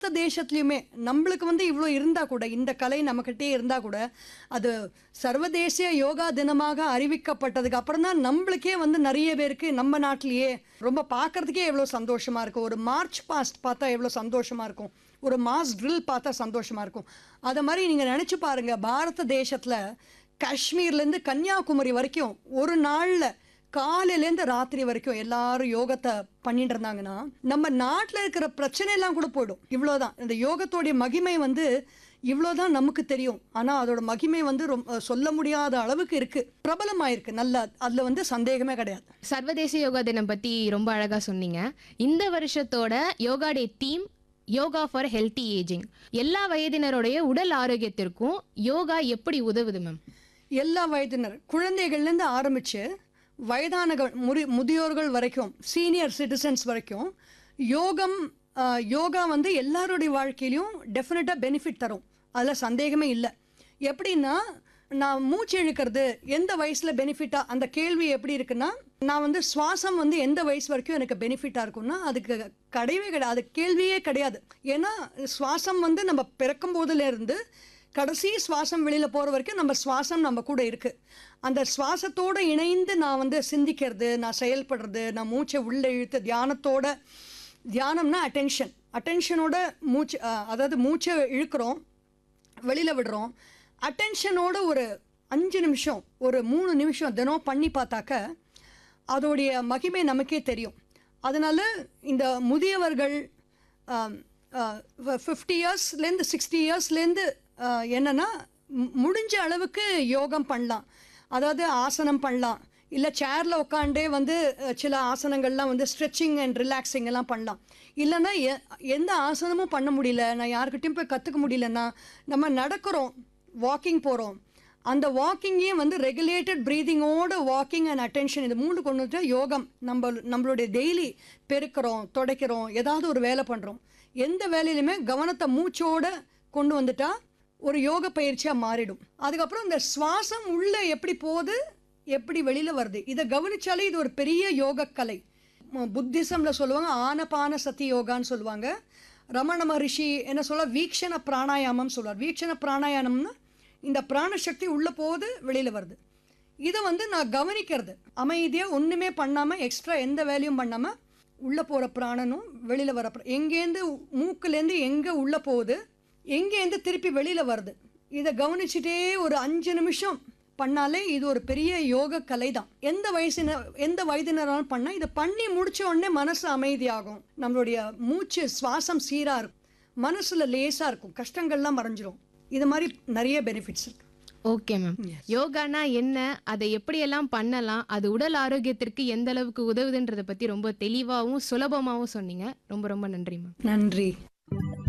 தேசத்துலையுமே நம்மளுக்கு வந்து இவ்வளோ இருந்தால் கூட இந்த கலை நம்மக்கிட்டே இருந்தால் கூட அது சர்வதேசிய யோகா தினமாக அறிவிக்கப்பட்டதுக்கு அப்புறம் தான் நம்மளுக்கே வந்து நிறைய பேருக்கு நம்ம நாட்டிலேயே ரொம்ப பார்க்கறதுக்கே எவ்வளோ சந்தோஷமாக இருக்கும் ஒரு மார்ச் பாஸ்ட் பார்த்தா எவ்வளோ சந்தோஷமாக இருக்கும் ஒரு மாஸ் ட்ரில் பார்த்தா சந்தோஷமாக இருக்கும் அதை மாதிரி நீங்கள் நினச்சி பாருங்கள் பாரத தேசத்தில் காஷ்மீர்லேருந்து கன்னியாகுமரி வரைக்கும் ஒரு நாளில் காலையிலேருந்து ராத்திரி வரைக்கும் எல்லாரும் யோகத்தை பண்ணிட்டு இருந்தாங்கன்னா நம்ம நாட்டில் இருக்கிற பிரச்சனை எல்லாம் கூட போயிடும் இவ்வளோதான் இந்த யோகத்தோடைய மகிமை வந்து இவ்வளோதான் நமக்கு தெரியும் ஆனால் அதோட மகிமை வந்து ரொம்ப சொல்ல முடியாத அளவுக்கு இருக்குது பிரபலமாயிருக்கு நல்லா அதில் வந்து சந்தேகமே கிடையாது சர்வதேச யோகா தினம் பத்தி ரொம்ப அழகா சொன்னீங்க இந்த வருஷத்தோட yoga day theme yoga for healthy ageing எல்லா வயதினருடைய உடல் ஆரோக்கியத்திற்கும் யோகா எப்படி உதவுது மேம் எல்லா வயதினர் குழந்தைகள்லேருந்து ஆரம்பித்து வயதானகள் முறி முதியோர்கள் வரைக்கும் சீனியர் சிட்டிசன்ஸ் வரைக்கும் யோகம் ஆஹ், யோகா வந்து எல்லாருடைய வாழ்க்கையிலையும் டெஃபினட்டாக பெனிஃபிட் தரும் அதில் சந்தேகமே இல்லை எப்படின்னா நான் மூச்சு இழுக்கிறது எந்த வயசில் பெனிஃபிட்டாக அந்த கேள்வி எப்படி இருக்குன்னா நான் வந்து சுவாசம் வந்து எந்த வயசு வரைக்கும் எனக்கு பெனிஃபிட்டாக இருக்கும்னா அதுக்கு கிடையவே கிடையாது அது கேள்வியே கிடையாது ஏன்னா சுவாசம் வந்து நம்ம பிறக்கும் போதுலேருந்து கடைசி சுவாசம் வெளியில் போகிற வரைக்கும் நம்ம சுவாசம் நம்ம கூட இருக்குது அந்த சுவாசத்தோடு இணைந்து நான் வந்து சிந்திக்கிறது நான் செயல்படுறது நான் மூச்சை உள்ளே இழுத்து தியானத்தோட தியானம்னா அட்டென்ஷன் அட்டென்ஷனோட மூச்சு அஹ், அதாவது மூச்சை இழுக்கிறோம் வெளியில் விடுறோம் அட்டென்ஷனோட ஒரு அஞ்சு நிமிஷம் ஒரு மூணு நிமிஷம் தினம் பண்ணி பார்த்தாக்க அதோடைய மகிமை நமக்கே தெரியும் அதனால் இந்த முதியவர்கள் ஃபிஃப்டி இயர்ஸ்லேருந்து சிக்ஸ்டி இயர்ஸ்லேருந்து என்னென்னா முடிஞ்ச அளவுக்கு யோகம் பண்ணலாம் அதாவது ஆசனம் பண்ணலாம் இல்லை சேரில் உட்காண்டே வந்து அஹ், சில ஆசனங்கள்லாம் வந்து ஸ்ட்ரெச்சிங் அண்ட் ரிலாக்ஸிங் எல்லாம் பண்ணலாம் இல்லைன்னா எ- எந்த ஆசனமும் பண்ண முடியல நான் யாருக்கிட்டையும் போய் கற்றுக்க முடியலன்னா நம்ம நடக்கிறோம் வாக்கிங் போகிறோம் அந்த வாக்கிங்கையும் வந்து ரெகுலேட்டட் ப்ரீதிங்கோட வாக்கிங் அண்ட் அட்டென்ஷன் இது மூணு கொண்டு வந்துட்டா யோகம் நம்ம நம்மளுடைய டெய்லி பெருக்கிறோம் துடைக்கிறோம் ஏதாவது ஒரு வேலை பண்ணுறோம் எந்த வேலையிலுமே கவனத்தை மூச்சோட கொண்டு வந்துட்டா ஒரு யோக பயிற்சியாக மாறிடும் அதுக்கப்புறம் இந்த சுவாசம் உள்ளே எப்படி போகுது எப்படி வெளியில் வருது இதை கவனிச்சாலே இது ஒரு பெரிய யோக கலை புத்திசமில் சொல்லுவாங்க ஆனபான சதி யோகான்னு சொல்லுவாங்க ரமண மகரிஷி என்ன சொல்ல வீக்ஷண பிராணாயாமம் சொல்லுவார் வீக்ஷண பிராணாயாமம்னா இந்த பிராணசக்தி உள்ளே போகுது வெளியில் வருது இதை வந்து நான் கவனிக்கிறது அமைதியாக ஒன்றுமே பண்ணாமல் எக்ஸ்ட்ரா எந்த வேலையும் பண்ணாமல் உள்ளே போகிற பிராணனும் வெளியில் வர பிர- எங்கேருந்து மூக்குலேருந்து எங்கே உள்ளே போகுது எங்கேருந்து திருப்பி வெளியில் வருது இதை கவனிச்சுட்டே ஒரு அஞ்சு நிமிஷம் பண்ணாலே இது ஒரு பெரிய யோக கலை தான் எந்த வயசினர் எந்த வயதினராலும் பண்ணால் இதை பண்ணி முடிச்ச உடனே மனசு அமைதியாகும் நம்மளுடைய மூச்சு சுவாசம் சீராக இருக்கும் மனசில் லேசாக இருக்கும் கஷ்டங்கள்லாம் மறைஞ்சிரும் இது மாதிரி நிறைய பெனிஃபிட்ஸ் இருக்கு ஓகே மேம் யோகானா என்ன அதை எப்படியெல்லாம் பண்ணலாம் அது உடல் ஆரோக்கியத்திற்கு எந்த அளவுக்கு உதவுதுன்றதை பத்தி ரொம்ப தெளிவாகவும் சுலபமாகவும் சொன்னீங்க ரொம்ப ரொம்ப நன்றி மேம் நன்றி